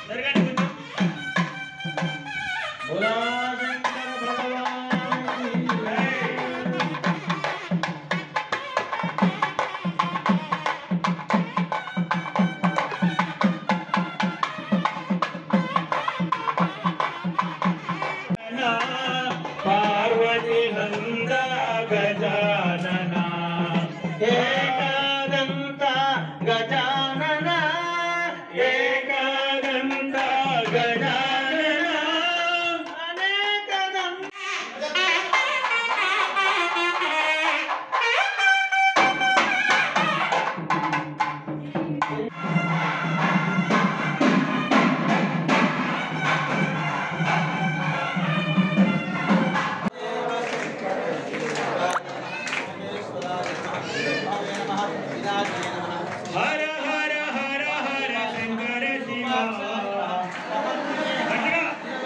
జరగండి కొంచెం. బోలా శంకర భగవాన్ కీ జై. పార్వతి నంద గజానన ఏకాదంత గజానన ఏకాదంత గజానన అనేకదంత హర హర హర హర శంకర శివ గట్టిగా.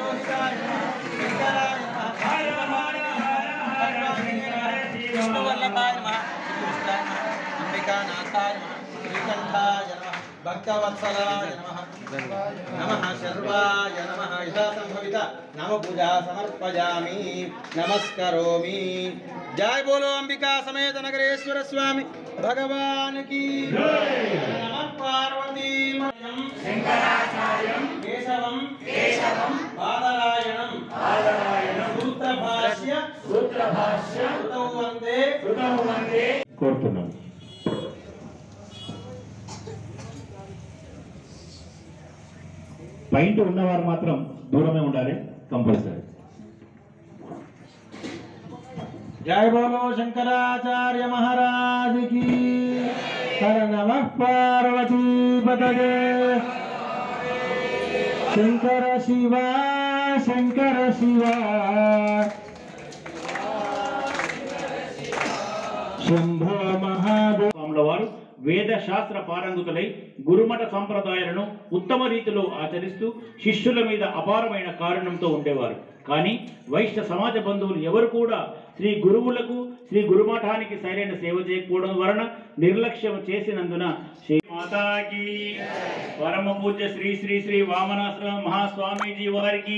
హర హర హర హర శంకర శివ విష్ణువల్లభాయ నమః శ్రీకృష్ణాయ నమః అంబికానాథాయ నమః శ్రీకంఠాయ నమః భక్తవత్సలాయ నమః నమః శర్వాయ నమః యథా సంభవిత నమ పూజా సమర్పయామి నమస్కరోమి జై బోలో అంబికా సమేత నగరేశ్వర స్వామి భగవాన్ కి నమః పార్వతీ శంకరాచార్యం కేశవం కేశవం బాదరాయణం బాదరాయణం సూత్రభాష్య సూత్రభాష్య కృతౌ వందే కృతౌ వందే కోరుతున్నాం పైంట్ ఉన్నవారు మాత్రం దూరమే ఉండాలి కంపల్సరీ జయ బోలో శంకరాచార్య మహారాజ్ కి హర నమ పార్వతీ పతగే శంకర శివ శంకర శివ శంభో మహాదేవ స్వాముల వారు వేద శాస్త్ర పారంగుతులై గురుమఠ సంప్రదాయాలను ఉత్తమ రీతిలో ఆచరిస్తూ శిష్యుల మీద అపారమైన కారణంతో ఉండేవారు కానీ వైశ్య సమాజ బంధువులు ఎవరు కూడా శ్రీ గురువులకు శ్రీ గురుమఠానికి సరైన సేవ చేయకపోవడం వలన నిర్లక్ష్యం చేసినందున శ్రీ మాతాకి పరమ పూజ్య శ్రీ శ్రీ శ్రీ వామనాశ్రమ మహాస్వామీజీ వారికి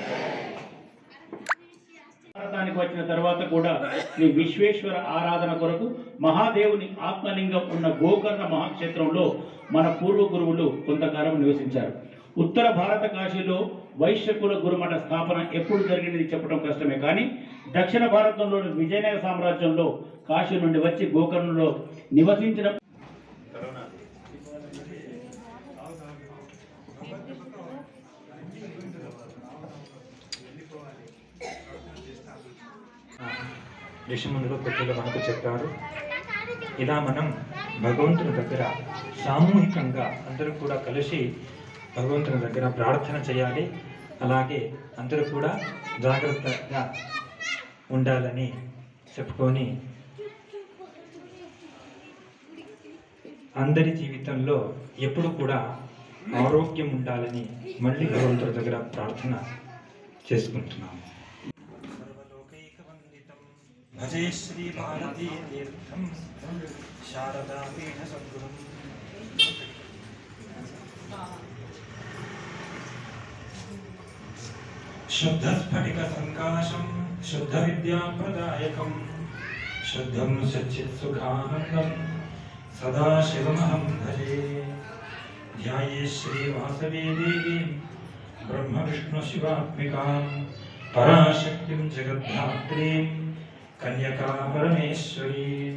భారతానికి వచ్చిన తర్వాత కూడా శ్రీ విశ్వేశ్వర ఆరాధన కొరకు మహాదేవుని ఆత్మలింగం ఉన్న గోకర్ణ మహాక్షేత్రంలో మన పూర్వ గురువులు కొంతకాలం నివసించారు ఉత్తర భారత కాశీలో వైశ్యకుల గురుమఠ స్థాపన ఎప్పుడు జరిగినది చెప్పడం కష్టమే కానీ దక్షిణ భారతంలోని విజయనగర సామ్రాజ్యంలో కాశీ నుండి వచ్చి గోకర్ణలో నివసించిన ఋషిమునులు పెద్దలు మనకు చెప్పారు ఇలా మనం భగవంతుని దగ్గర సామూహికంగా అందరూ కూడా కలిసి భగవంతుని దగ్గర ప్రార్థన చేయాలి అలాగే అందరూ కూడా జాగ్రత్తగా ఉండాలని చెప్పుకొని అందరి జీవితంలో ఎప్పుడు కూడా ఆరోగ్యం ఉండాలని మళ్ళీ భగవంతుడి దగ్గర ప్రార్థన చేసుకుంటున్నాము సర్వలోకైకవందితం భజే శ్రీ భారతీ తీర్థం శారదాపీఠ సద్గురం శుద్ధస్ఫటిక సంకాశం శుద్ధ విద్యాప్రదాయకం శుద్ధం సచ్చిత్ సుఖానందం సదాశివమహం భజే ధ్యాయే శ్రీవాసవీ దేవీం బ్రహ్మ విష్ణు శివాత్మికాం పరాశక్తిం జగద్ధాత్రీం కన్యకా పరమేశ్వరీం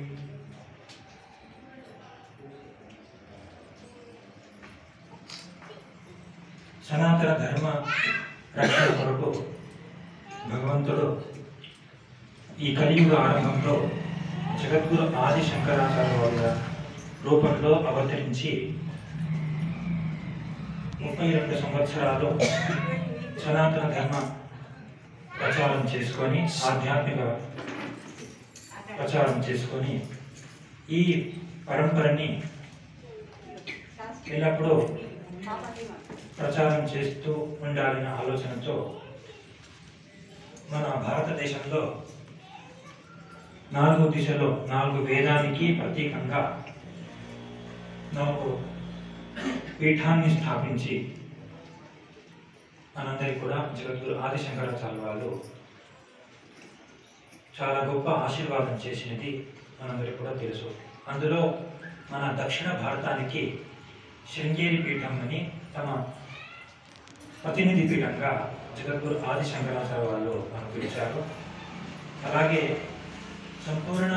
సనాతన ధర్మ రక్షణ కొరకు భగవంతుడు ఈ కలియుగ ఆరంభంలో జగద్గురు ఆది శంకరాచార్య వారి రూపంలో అవతరించి ముప్పై రెండు సంవత్సరాలు సనాతన ధర్మ ప్రచారం చేసుకొని ఆధ్యాత్మిక ప్రచారం చేసుకొని ఈ పరంపరని ఎల్లప్పుడూ ప్రచారం చేస్తూ ఉండాలనే ఆలోచనతో మన భారతదేశంలో నాలుగు దిశలో నాలుగు వేదానికి ప్రతీకంగా నాలుగు పీఠాన్ని స్థాపించి మనందరికీ కూడా జగద్గురు ఆదిశంకరాచార్య వాళ్ళు చాలా గొప్ప ఆశీర్వాదం చేసినది మనందరికీ కూడా తెలుసు అందులో మన దక్షిణ భారతానికి శృంగేరి పీఠం అని తమ ప్రతినిధి పీఠంగా జగద్గురు ఆదిశంకరాచార్య వాళ్ళు మనకు పిలిచారు అలాగే సంపూర్ణ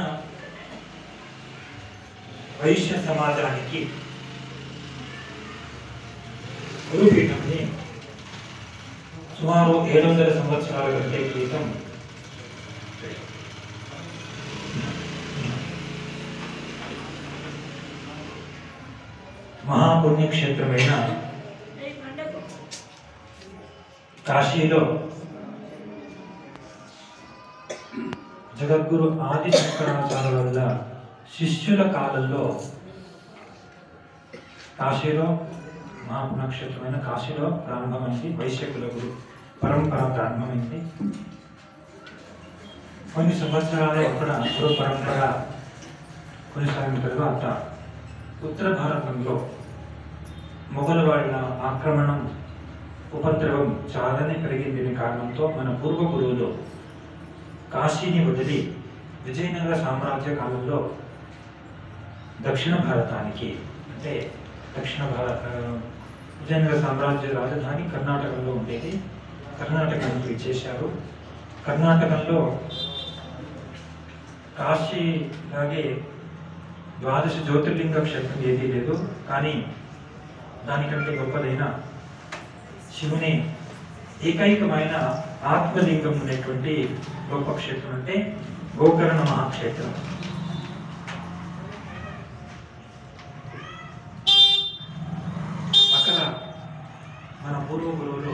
వైశ్య సమాజానికి గురుపీఠంని సుమారు ఏడు వందల సంవత్సరాల కంటే క్రితం మహాపుణ్యక్షేత్రమైన కాశీలో జగద్గురు ఆది శంకరాచార్య వల్ల శిష్యుల కాలంలో కాశీలో మహాపుణ్యక్షేత్రమైన కాశీలో ప్రారంభమైంది వైశ్యకుల గురు పరంపర ప్రారంభమైంది కొన్ని సంవత్సరాలు అక్కడ గురు పరంపర కొనసాగిన తర్వాత ఉత్తర భారతంలో మొఘల్ వాళ్ళ ఆక్రమణం ఉపద్రవం చాలానే పెరిగింది అనే కారణంతో మన పూర్వ గురువులు కాశీని వదిలి విజయనగర సామ్రాజ్య కాలంలో దక్షిణ భారతానికి అంటే దక్షిణ భారత విజయనగర సామ్రాజ్య రాజధాని కర్ణాటకలో ఉండేది కర్ణాటకానికి ఇచ్చేశారు కర్ణాటకలో కాశీ లాగే ద్వాదశ జ్యోతిర్లింగ క్షేత్రం ఏదీ లేదు కానీ దానికంటే గొప్పదైన శివుని ఏకైకమైన ఆత్మలింగం ఉన్నటువంటి గొప్ప క్షేత్రం అంటే గోకర్ణ మహాక్షేత్రం అక్కడ మన పూర్వ గురువులు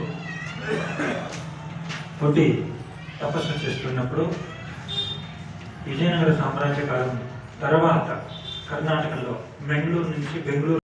పుట్టి తపస్సు చేస్తున్నప్పుడు విజయనగర సామ్రాజ్య కాలం తర్వాత కర్ణాటకలో మెంగళూరు నుంచి బెంగళూరు